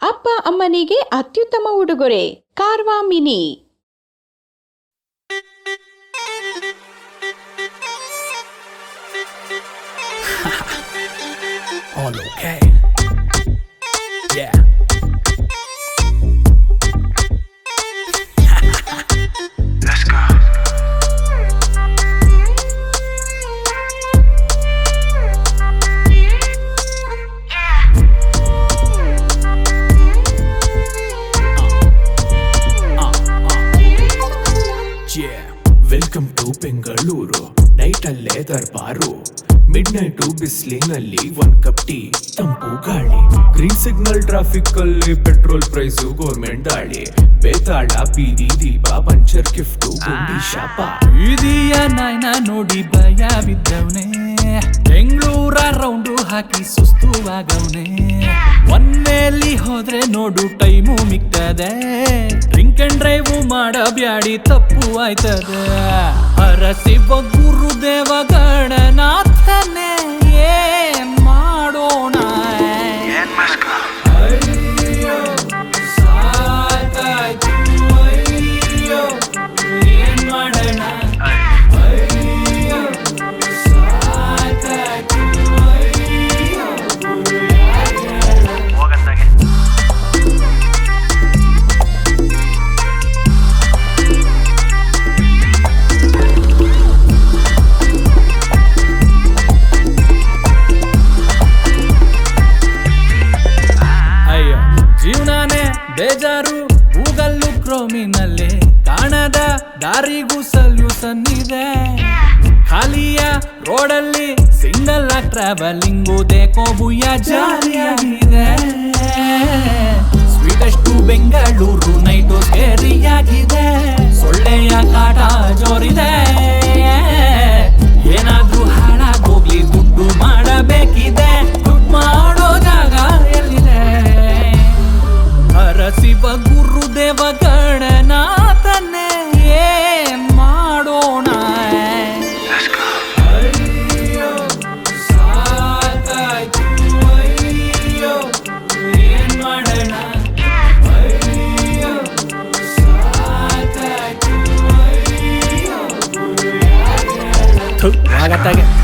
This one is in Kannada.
ಅಪ್ಪ ಅಮ್ಮನಿಗೆ ಅತ್ಯುತ್ತಮ ಉಡುಗೊರೆ ಕಾರ್ವಾ mini all okay. Yeah. Let's go. Yeah. Welcome to Bengaluru night ಅಲ್ಲೇ ದರ್ಬಾರು ಮಿಡ್ ನೈಟು ಬಿಸ್ಲಿನಲ್ಲಿ ಒಂದ್ ಕಪ್ ಟೀ ತಂಪು ಗಾಳಿ ಗ್ರೀನ್ ಸಿಗ್ನಲ್ ಟ್ರಾಫಿಕ್ ಅಲ್ಲಿ ಪೆಟ್ರೋಲ್ ಪ್ರೈಸು ಗೌರ್ಮೆಂಟ್ ದಾಳಿ ಬೇತಾಳ ಬೀದಿ ದೀಪ ಪಂಚರ್ ಗಿಫ್ಟು ಗುಂಡಿ ಶಾಪ ಬೀದಿಯ ನಾಯ್ನ ನೋಡಿ ಭಯ ಬಿದ್ದವನೆ ಬೆಂಗಳೂರ ರೌಂಡು ಹಾಕಿ ಸುಸ್ತುವಾಗವ್ನೆ ಒಂದೇಲಿ ಹೋದ್ರೆ ನೋಡು ಟೈಮು ಮಿಕ್ತದೆ ಡ್ರಿಂಕ್ ಅಂಡ್ ಡ್ರೈವ್ ಮಾಡಬ್ಯಾಡಿ ತಪ್ಪು ಆಯ್ತದೆ ಹರಸಿವ ಗುರುದೇವ ಗಣನಾಥನೇ ಏನ್ ಮಾಡೋಣ And let's go. ಅಯ್ಯೋ ಸಾಕಾಯ್ತು ಅಯ್ಯೋ ಏನ್ ಮಾಡೋಣ ಅಯ್ಯೋ ಸಾಕಾಯ್ತು ಅಯ್ಯೋ ಹೋಗತ್ತಾಗೆ ಅಯ್ಯೋ ಜೀವನಾನೇ ಬೇಜಾರು ಗೂಗಲ್ಲು ಕ್ರೋಮಿನಲ್ಲಿ ಕಾಣದ ದಾರಿಗೂ ಸಲ್ಯೂಷನ್ ಇದೆ ಖಾಲಿಯ ರೋಡಲ್ಲಿ ಸಿಂಗಲ್ ಆಗಿ ಟ್ರಾವೆಲಿಂಗು ದೇಕೋ ಬುಯ್ಯ ಜಾಲಿಯಾಗಿದೆ ಸ್ವೀಟಷ್ಟು ಬೆಂಗಳೂರು ನೈಟು ಸ್ಕೇರಿಯಾಗಿದೆ ಸೊಳ್ಳೆಯ ಕಾಟ ಜೋರಿದೆ ಏನಾದ್ರೂ ಹಾಳಾಗೋಗ್ಲಿ ದುಡ್ಡು ಮಾಡಬೇಕಿದೆ ದುಡ್ಡು ಮಾಡೋ ಜಾಗ ಎಲ್ಲಿದೆ ಹರಸಿವ ಗುರುದೇವ ಗಣನಾಥನೇ ಏನ್ ಮಾಡೋಣ Let's go. ಅಯ್ಯೋ ಸಾಕಾಯ್ತು ಅಯ್ಯೋ ಏನ್ ಮಾಡೋಣ ಅಯ್ಯೋ ಸಾಕಾಯ್ತು ಅಯ್ಯೋ ಆಗತ್ತಾಗೆ